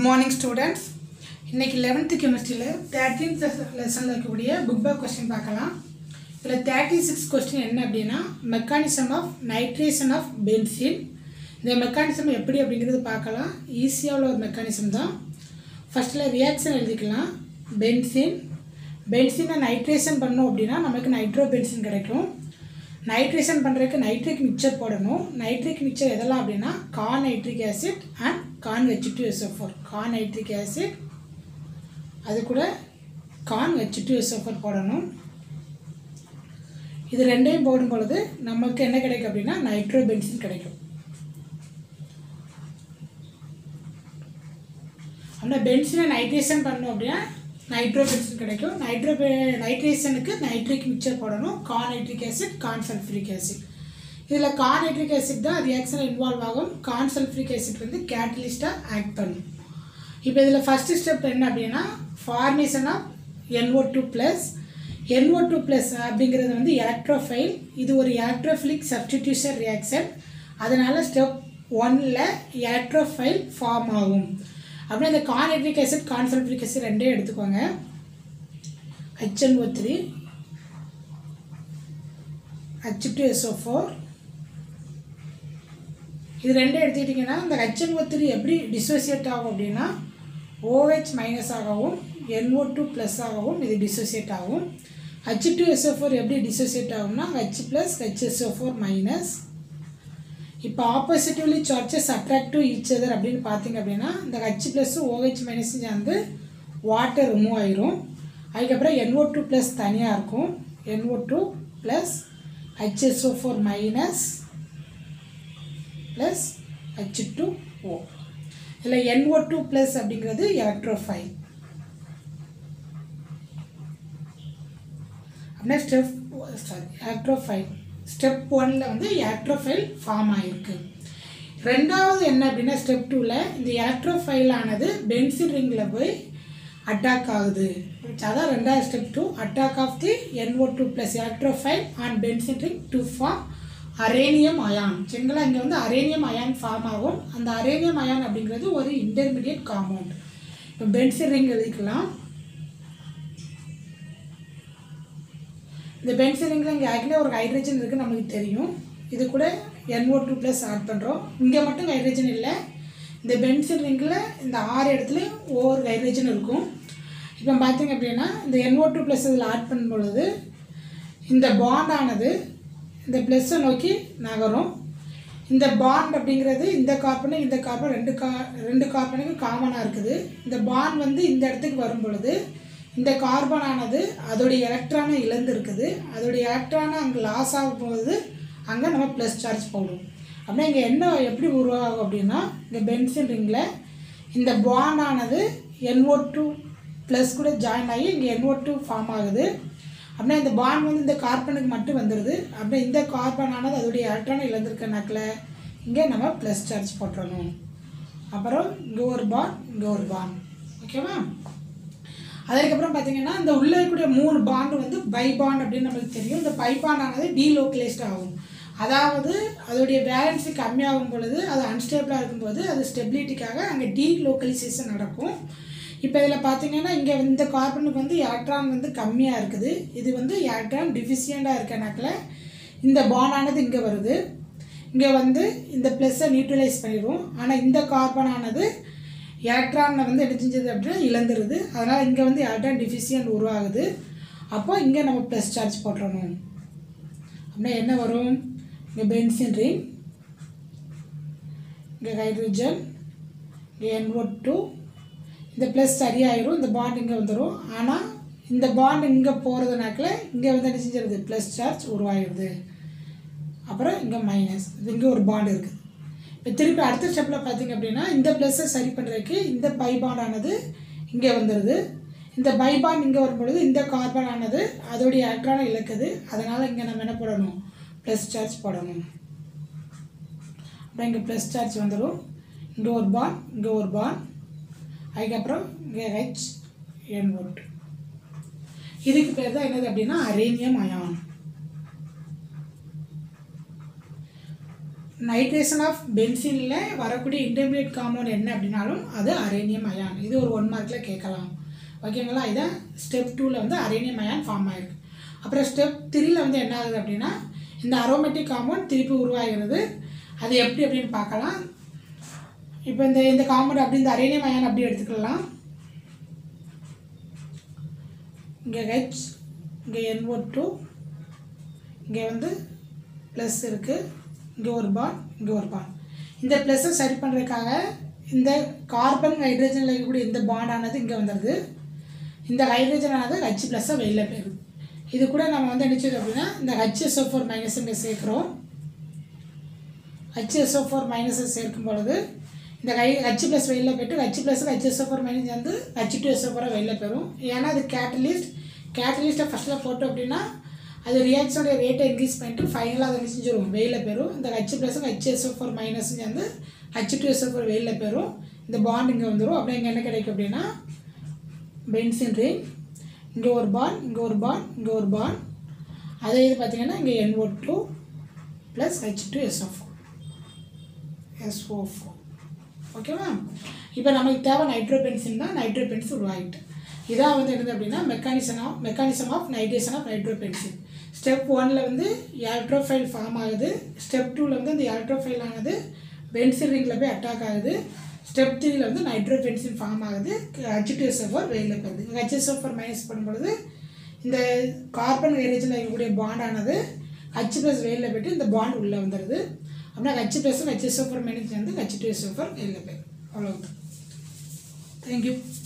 good morning students இன்னைக்கு eleventh கெமிஸ்ட்ரியில் thirteenth லெசனில் இருக்கக்கூடிய புக் பேக் கொஸ்டின் பார்க்கலாம் இதில் தேர்ட்டி சிக்ஸ் கொஸ்டின் என்ன அப்படின்னா mechanism of nitration of benzene இந்த மெக்கானிசம் எப்படி அப்படிங்கிறது பார்க்கலாம் ஈஸியாக உள்ள ஒரு மெக்கானிசம் தான் ஃபஸ்ட்டில் ரியாக்ஷன் எழுதிக்கலாம் பென்சின் பென்சினை நைட்ரேஷன் பண்ணோம் அப்படின்னா நமக்கு நைட்ரோ பென்சின் கிடைக்கும் நைட்ரேஷன் பண்ணுறதுக்கு நைட்ரிக் மிக்சர் போடணும் நைட்ரிக் மிக்சர் எதெல்லாம் அப்படின்னா con nitric acid and con H two S O four con nitric acid அது கூட கான் ஹெச் டூ எஸ்எஃப்ஓர் போடணும் இது ரெண்டையும் போடும் பொழுது நமக்கு என்ன கிடைக்கும் அப்படின்னா நைட்ரோ பென்சின் கிடைக்கும் அந்த பென்சினை நைட்ரேஷன் பண்ணோம் அப்படின்னா நைட்ரோ பென்சின் கிடைக்கும் நைட்ரோ நைட்ரேஷனுக்கு நைட்ரிக் மிக்சர் போடணும் con nitric acid con sulphuric acid இதில் கான் நைட்ரிக் ஆசிட் தான் ரியாக்ஷனில் இன்வால்வ் ஆகும் கான் சல்ஃபரிக் ஆசிட் வந்து கேட்டலிஸ்ட்டாக ஆக்ட் பண்ணும் இப்போ இதில் ஃபஸ்ட்டு ஸ்டெப் என்ன அப்படின்னா formation of N O two plus N O two plus அப்படிங்கிறது வந்து எலக்ட்ரோஃபைல் இது ஒரு எலக்ட்ரோஃபிலிக் சப்ஸ்டிடியூஷன் ரியாக்ஷன் அதனால் ஸ்டெப் ஒனில் எலக்ட்ரோஃபைல் ஃபார்ம் ஆகும் அப்படின்னா இந்த கான்ஹைட்ரிக் ஆசிட் கான்சல்ஃபரிக் ஆசிட் ரெண்டையும் எடுத்துக்கோங்க H N O three H two S O four இது ரெண்டும் எடுத்துக்கிட்டிங்கன்னா இந்த ஹெச்என்ஓ த்ரீ எப்படி டிசோசியேட் ஆகும் அப்படின்னா ஓஹெச் மைனஸ் ஆகவும் என்ஓ டூ ப்ளஸ் ஆகவும் இது டிசோசியேட் ஆகும் ஹச் டூ எஸ்ஓ ஃபோர் எப்படி டிசோசியேட் ஆகும்னா H plus H S O four minus இப்போ oppositely charges attract to each other அப்படின்னு பார்த்தீங்க அப்படின்னா இந்த ஹச் ப்ளஸ்ஸும் ஓஹெச் மைனஸும் சேர்ந்து வாட்டர் ரிமூவ் ஆயிரும் அதுக்கப்புறம் என்ஓ டூ ப்ளஸ் தனியாக இருக்கும் N O two plus H S O four minus plus H two O இதில் என்ஓ டூ ப்ளஸ் அப்படிங்கிறது எலக்ட்ரோஃபைல் அப்படின்னா ஸ்டெப் சாரி எலக்ட்ரோஃபைல் ஸ்டெப் ஒனில் வந்து எலக்ட்ரோஃபைல் ஃபார்ம் ஆகிருக்கு ரெண்டாவது என்ன அப்படின்னா ஸ்டெப் டூவில் இந்த எலக்ட்ரோஃபைல் ஆனது பென்சில் ரிங்கில் போய் அட்டாக் ஆகுது அதான் ரெண்டாவது step two attack of the N O two plus electrophile on benzene ring to form arenium ion சரிங்களா இங்கே வந்து அரேனியம் அயான் ஃபார்ம் ஆகும் அந்த அரேனியம் அயான் அப்படிங்கிறது ஒரு இன்டர்மீடியட் காம்பவுண்ட் இப்போ பென்சில் ரிங் எழுதிக்கலாம் இந்த பென்சிலிங்கில் இங்கே ஆக்சுவலி ஒரு ஹைட்ரஜன் இருக்குது நமக்கு தெரியும் இது கூட என்ஓ டூ ப்ளஸ் ஆட் பண்ணுறோம் இங்கே மட்டும் ஹைட்ரஜன் இல்லை இந்த பென்சில் ரிங்கில் இந்த ஆறு இடத்துலையும் ஒவ்வொரு ஹைட்ரஜன் இருக்கும் இப்போ பார்த்தீங்க அப்படின்னா இந்த என்ஓ டூ ப்ளஸ் இதில் ஆட் பண்ணும் பொழுது இந்த பாண்டானது இந்த ப்ளஸ்ஸை நோக்கி நகரும் இந்த பாண்ட் அப்படிங்கிறது இந்த கார்பனும் இந்த கார்பன் ரெண்டு கா ரெண்டு கார்பனுக்கும் காமனாக இருக்குது இந்த பாண்ட் வந்து இந்த இடத்துக்கு வரும் பொழுது இந்த கார்பனானது அதோடைய எலக்ட்ரானை இழந்து இருக்குது அதோடைய எலக்ட்ரானை அங்கே லாஸ் ஆகும்போது அங்கே நம்ம ப்ளஸ் சார்ஜ் போடும் அப்படின்னா இங்கே என்ன எப்படி உருவாகும் அப்படின்னா இந்த பென்சில் ரிங்கில் இந்த பாண்டானது என்ஓ டூ ப்ளஸ் கூட ஜாயின் ஆகி இங்கே என்ஓ டூ ஃபார்ம் ஆகுது அப்படின்னா இந்த பாண்ட் வந்து இந்த கார்பனுக்கு மட்டும் வந்துடுது அப்படின்னா இந்த கார்பனானது அதோடைய எலக்ட்ரானை இழந்திருக்கனாக்கில் இங்கே நம்ம ப்ளஸ் சார்ஜ் போட்டுறணும் அப்புறம் இங்கே ஒரு பாண்ட் இங்கே ஒரு பாண்ட் ஓகேவா அதுக்கப்புறம் பார்த்தீங்கன்னா இந்த உள்ளே இருக்கக்கூடிய மூணு பாண்டு வந்து பை பாண்ட் அப்படின்னு நம்மளுக்கு தெரியும் இந்த பை பாண்டானது டீலோக்கலைஸ்ட் ஆகும் அதாவது அதோடைய வேலன்ஸு கம்மியாகும் பொழுது அது அன்ஸ்டேபிளாக இருக்கும்போது அது ஸ்டெபிலிட்டிக்காக அங்கே டீலோக்கலைசேஷன் நடக்கும் இப்போ இதில் பார்த்தீங்கன்னா இங்கே இந்த கார்பனுக்கு வந்து எலக்ட்ரான் வந்து கம்மியாக இருக்குது இது வந்து எலக்ட்ரான் டிஃபிஷியண்ட்டாக இருக்கனாக்கில் இந்த பாண்டானது இங்கே வருது இங்கே வந்து இந்த ப்ளஸ்ஸை நியூட்ரலைஸ் பண்ணிடுவோம் ஆனால் இந்த கார்பனானது எலக்ட்ரானை வந்து என்ன செஞ்சது அப்படின்னா இழந்துருது அதனால் இங்கே வந்து எலக்ட்ரான் டிஃபிஷியன்ட் உருவாகுது அப்போ இங்கே நம்ம ப்ளஸ் சார்ஜ் போட்டுறணும் அப்படின்னா என்ன வரும் இங்கே பென்சின் ரிங் இங்கே ஹைட்ரஜன் இங்கே என்ஓ டூ இந்த ப்ளஸ் சரியாயிரும் இந்த பாண்ட் இங்கே வந்துடும் ஆனால் இந்த பாண்ட் இங்கே போகிறதுனாக்கில் இங்கே வந்து என்ன செஞ்சிருது ப்ளஸ் சார்ஜ் உருவாகிடுது அப்புறம் இங்கே மைனஸ் இது இங்கே ஒரு பாண்ட் இருக்குது இப்போ திருப்பி அடுத்த ஸ்டெப்பில் பார்த்தீங்க அப்படின்னா இந்த ப்ளஸ்ஸை சரி பண்ணுறதுக்கு இந்த பை பாண்டானது இங்கே வந்துடுது இந்த பை பாண்ட் இங்கே வரும்பொழுது இந்த கார்பன் ஆனது அதோடைய எலக்ட்ரானை இழக்குது அதனால் இங்கே நம்ம என்ன போடணும் ப்ளஸ் சார்ஜ் போடணும் அப்புறம் இங்கே ப்ளஸ் சார்ஜ் வந்துடும் இங்கே ஒரு பாண்ட் இங்கே ஒரு பாண்ட் அதுக்கப்புறம் இங்கே ஹெச் என் ஒட் இதுக்கு பேர் தான் என்னது அப்படின்னா அரேனியம் அயான் நைட்ரேஷன் ஆஃப் பென்சினில் வரக்கூடிய இன்டர்மீடியட் காம்பவுண்ட் என்ன அப்படின்னாலும் அது அரேனியம் அயான் இது ஒரு ஒன் மார்க்கில் கேட்கலாம் ஓகேங்களா இதான் ஸ்டெப் டூவில் வந்து அரேனியம் அயான் ஃபார்ம் ஆயிருக்கு அப்புறம் ஸ்டெப் த்ரீயில் வந்து என்ன ஆகுது அப்படின்னா இந்த அரோமேட்டிக் காம்பவுண்ட் திருப்பி உருவாகிறது அது எப்படி அப்படின்னு பார்க்கலாம் இப்போ இந்த இந்த காம்பவுண்ட் அப்படி இந்த அரேனியம் அயான் அப்படி எடுத்துக்கலாம் இங்கே ஹெச் இங்கே என்ஓ டூ இங்கே வந்து ப்ளஸ் இருக்குது இங்கே ஒரு பான் இங்கே ஒரு பான் இந்த ப்ளஸ்ஸை சரி பண்ணுறதுக்காக இந்த கார்பன் ஹைட்ரஜனில் இருக்கக்கூடிய இந்த பாண்டானது இங்கே வந்துடுது இந்த ஹைட்ரஜனானது ஹச் ப்ளஸ்ஸாக வெளியில் போயிடுது இது கூட நம்ம வந்து என்ன செய்யுது அப்படின்னா இந்த ஹச்எஸ்ஓ ஃபோர் மைனஸ் இங்கே சேர்க்குறோம் ஹச்எஸ்ஓ ஃபோர் மைனஸை சேர்க்கும் பொழுது இந்த ஹை ஹச் ப்ளஸ் வெளியில் போயிட்டு H plus H S O four minus வந்து ஹச் டூ எஸ்ஓ ஃபோராக வெளியில் போயிடும் ஏன்னா அது கேட்டலிஸ்ட் கேட்டலிஸ்ட்டை ஃபஸ்ட்டில் போட்டோம் அப்படின்னா அது ரியாக்ஷனுடைய ரேட்டை இன்க்ரீஸ் பண்ணிட்டு ஃபைனலாக அதை என்ன செஞ்சிடும் வெயிலில் போயிடும் இந்த H plus H S O four minus வந்து ஹச் டூ எஸ்ஓ ஃபோர் வெயிலில் போயிடும் இந்த பாண்ட் இங்கே வந்துடும் அப்படியே இங்கே என்ன கிடைக்கும் அப்படின்னா பென்சின் ரிங் இங்கே ஒரு பான் இங்கே ஒரு பான் இங்கே ஒரு பான் அதே இது பார்த்தீங்கன்னா இங்கே N O two plus H two S O four S O four ஓகேவா இப்போ நமக்கு தேவை நைட்ரோ பென்சின் தான் நைட்ரோ பென்சில் உருவாகிட்டு இதான் வந்து என்னது அப்படின்னா mechanism of mechanism of nitration of nitro benzene step ஒனில் வந்து எலக்ட்ரோஃபைல் ஃபார்ம் ஆகுது ஸ்டெப் டூவில் வந்து இந்த எலக்ட்ரோஃபைல் ஆனது பென்சில் ரிங்கில் போய் அட்டாக் ஆகுது ஸ்டெப் த்ரீல வந்து நைட்ரோ பென்சில் ஃபார்ம் ஆகுது ஹெச்டிஎஸ்எஃப்ஆர் வெளியில் போகுது ஹெச்எஸ்எஃப்ஆர் மைனஸ் பண்ணும்பொழுது இந்த கார்பன் ஹைட்ரஜனில் இருக்கக்கூடிய பாண்டானது ஹச் ப்ளஸ் வெளியில் போயிட்டு இந்த பாண்ட் உள்ளே வந்துடுது அப்படின்னா ஹச் ப்ளஸும் ஹெச்எஸ்எஃப்ஆர் மைனஸ் வந்து ஹெச் டூ எஸ்எஃப்ஆர் வெளியில் போயிடும் அவ்வளோதான் தேங்க்யூ